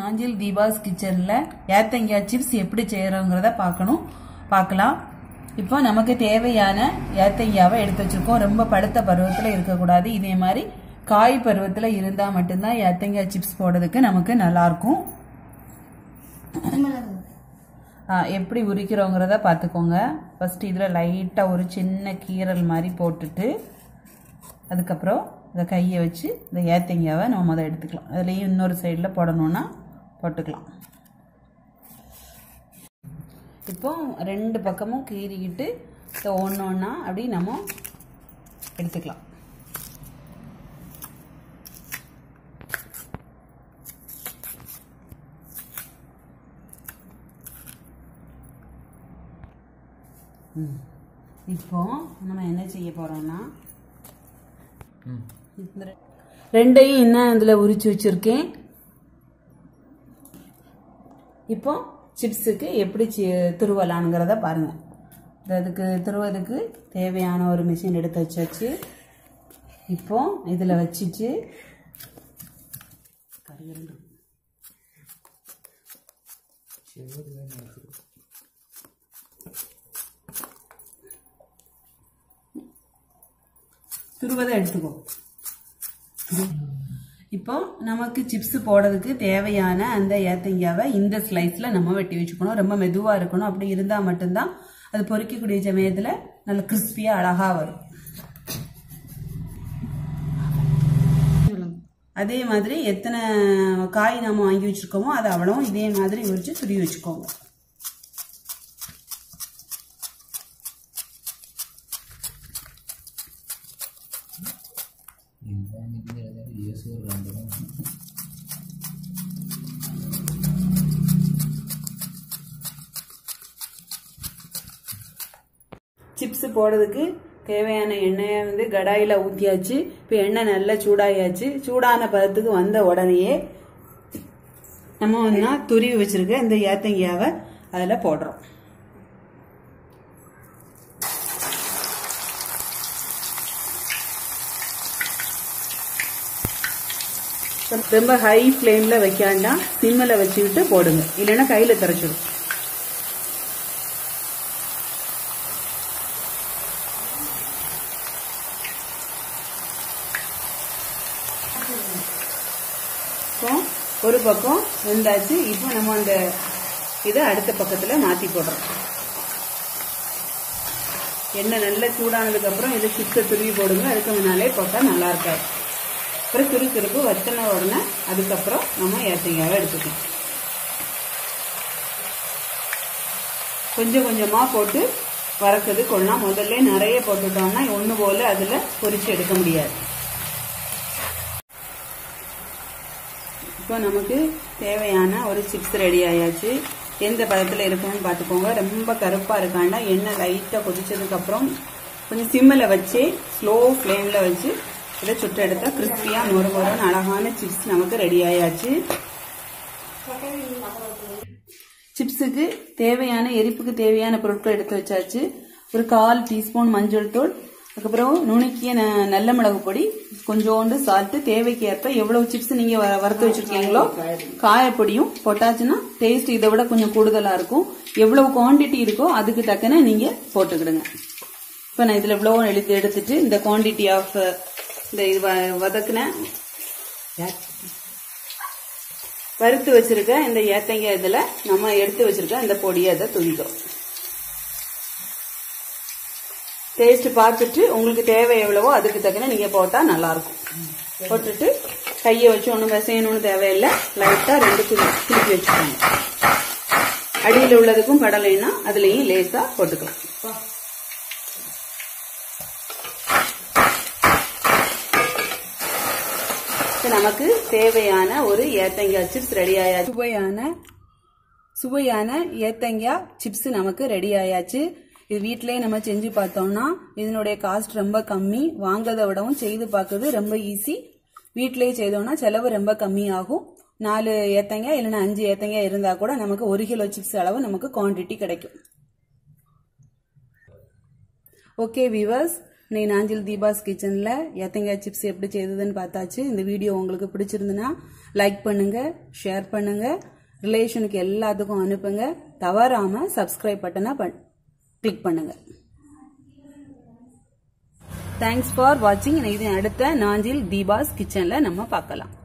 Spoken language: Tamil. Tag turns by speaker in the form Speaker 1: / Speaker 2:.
Speaker 1: நாஞ்சில் தீபாஸ் கிச்சனில் ஏத்தங்காய் சிப்ஸ் எப்படி செய்கிறோங்கிறத பார்க்கணும் பார்க்கலாம் இப்போ நமக்கு தேவையான ஏத்தங்காவை எடுத்து வச்சிருக்கோம் ரொம்ப படுத்த பருவத்தில் இருக்கக்கூடாது இதே மாதிரி காய் பருவத்தில் இருந்தால் மட்டும்தான் ஏத்தங்காய் சிப்ஸ் போடுறதுக்கு நமக்கு நல்லாயிருக்கும் ஆ, எப்படி உரிக்கிறோங்கிறத பார்த்துக்கோங்க ஃபர்ஸ்ட் இதில் லைட்டாக ஒரு சின்ன கீரல் மாதிரி போட்டுட்டு அதுக்கப்புறம் இந்த கையை வச்சு இந்த ஏத்தங்காவை நம்ம முதல் எடுத்துக்கலாம் அதுலேயும் இன்னொரு சைடில் போடணும்னா போட்டுக்கலாம் இப்போ ரெண்டு பக்கமும் கீறிக்கிட்டு இதை ஒன்று ஒன்றா அப்படி நம்ம எடுத்துக்கலாம் ம். இப்போ நம்ம என்ன செய்ய போறோம்னா இந்த ரெ- ரெண்டையும் என்ன இதில் உரிச்சு வச்சிருக்கேன் இப்போ சிப்ஸுக்கு எப்படி சி- துருவலாங்கிறத பாருங்க இது அதுக்கு துருவதுக்கு தேவையான ஒரு மிஷின் எடுத்து வச்சாச்சு இப்போ இதில் வச்சுட்டு துருவதை எடுத்துக்கோ இப்போ நமக்கு சிப்ஸ் போடுறதுக்கு தேவையான அந்த ஏத்தங்காவை இந்த ஸ்லைஸில் நம்ம வெட்டி வச்சுக்கணும் ரொம்ப மெதுவாக இருக்கணும் அப்படி இருந்தால் மட்டும்தான் அது பொரிக்கக்கூடிய சமயத்தில் நல்ல கிறிஸ்பியாக அழகாக வரும் அதே மாதிரி எத்தனை காய் நம்ம வாங்கி வச்சிருக்கோமோ அதை அவ்வளவும் இதே மாதிரி உரிச்சு துருவி வச்சுக்கோங்க சிப்ஸ் போடுறதுக்கு தேவையான எண்ணெயை வந்து கடாயில் ஊற்றியாச்சு இப்போ எண்ணெய் நல்லா சூடாயாச்சு சூடான பதத்துக்கு வந்த உடனேயே நம்ம வந்து துருவி வச்சிருக்க இந்த ஏத்தங்கியாவை அதில் போடுறோம் ரொம்ப ஹை ஃப்ளேமில் வைக்காண்டாம் சிம்மில் வச்சுக்கிட்டு போடுங்க இல்லைன்னா கையில் திறச்சிடும் இப்போ ஒரு பக்கம் வெந்தாச்சு இப்போ நம்ம அந்த இதை அடுத்த பக்கத்தில் மாற்றி போடுறோம் எண்ணெய் நல்லா சூடானதுக்கு அப்புறம் இதை சிப்ஸை துருவி போடுங்க அதுக்கு முன்னாலே போட்டால் நல்லா இருக்காது அப்புறம் சுறுசுறுப்பு வத்தின உடனே அதுக்கப்புறம் நம்ம ஏத்தங்காவை எடுத்துக்கலாம் கொஞ்சம் கொஞ்சமாக போட்டு வறக்குது கொள்ளலாம் முதல்ல நிறைய போட்டுட்டோம்னா ஒன்று போல் அதில் பொரிச்சு எடுக்க முடியாது இப்போ நமக்கு தேவையான ஒரு சிப்ஸ் ரெடி ஆயாச்சு எந்த பதத்தில் இருக்குன்னு பார்த்துக்கோங்க ரொம்ப கருப்பாக இருக்காண்டா எண்ணெய் லைட்டாக கொதிச்சதுக்கப்புறம் கொஞ்சம் சிம்மில் வச்சு ஸ்லோ ஃப்ளேமில் வச்சு இதை சுட்டு எடுத்தால் கிறிஸ்பியாக நொறு நொறுன்னு அழகான சிப்ஸ் நமக்கு ரெடி ஆயாச்சு சிப்ஸுக்கு தேவையான எரிப்புக்கு தேவையான பொருட்கள் எடுத்து வச்சாச்சு ஒரு கால் டீஸ்பூன் மஞ்சள் தூள் அதுக்கப்புறம் நுணுக்கிய ந- நல்ல மிளகு பொடி கொஞ்சோண்டு சால்ட்டு தேவைக்கு ஏற்ப எவ்வளவு சிப்ஸ் நீங்க வ- வறுத்து வச்சிருக்கீங்களோ காயப்பொடியும் போட்டாச்சுன்னா டேஸ்ட் இதை விட கொஞ்சம் கூடுதலா இருக்கும் எவ்வளவு குவாண்டிட்டி இருக்கோ அதுக்கு தக்கன நீங்க போட்டுக்கிடுங்க இப்போ நான் இதுல இவ்வளவு எடுத்து எடுத்துட்டு இந்த குவாண்டிட்டி ஆஃப் இந்த இது வ- வதக்குன வறுத்து வச்சிருக்க இந்த ஏத்தங்காய் இதுல நம்ம எடுத்து வச்சிருக்க இந்த பொடியை அதை துவிக்கிறோம் டேஸ்ட் பார்த்துட்டு உங்களுக்கு தேவை எவ்வளவோ அதுக்கு தக்கன நீங்க போட்டா நல்லா இருக்கும் போட்டுட்டு கையை வச்சு ஒன்றும் பிசையணும்னு தேவையில்லை லைட்டா ரெண்டு குளி குலுக்கி வச்சுக்கோங்க அடியில் உள்ளதுக்கும் படலைன்னா அதுலயும் லேசா போட்டுக்கலாம் இப்ப நமக்கு தேவையான ஒரு ஏத்தங்காய் சிப்ஸ் ரெடி ஆயாச்சு சுவையான சுவையான ஏத்தங்காய் சிப்ஸ் நமக்கு ரெடி ஆயாச்சு இது வீட்டிலேயே நம்ம செஞ்சு பார்த்தோம்னா இதனுடைய காஸ்ட் ரொம்ப கம்மி வாங்குறதை விடவும் செய்து பார்க்கறது ரொம்ப ஈஸி வீட்டிலேயே செய்தோம்னா செலவு ரொம்ப கம்மியாகும் நாலு ஏத்தங்காய் இல்லைன்னா அஞ்சு ஏத்தங்காய் இருந்தா கூட நமக்கு ஒரு கிலோ சிப்ஸ் அளவு நமக்கு குவாண்டிட்டி கிடைக்கும் ஓகே விவர்ஸ் இன்னைக்கு நாஞ்சில் தீபாஸ் கிச்சனில் ஏத்தங்காய் சிப்ஸ் எப்படி செய்ததுன்னு பார்த்தாச்சு இந்த வீடியோ உங்களுக்கு பிடிச்சிருந்துன்னா லைக் பண்ணுங்க ஷேர் பண்ணுங்க ரிலேஷனுக்கு எல்லாத்துக்கும் அனுப்புங்க தவறாம சப்ஸ்கிரைப் பட்டனை கிளிக் பண்ணுங்க தேங்க்ஸ் ஃபார் வாட்சிங் இது அடுத்த நாஞ்சில் தீபாஸ் கிச்சனில் நம்ம பார்க்கலாம்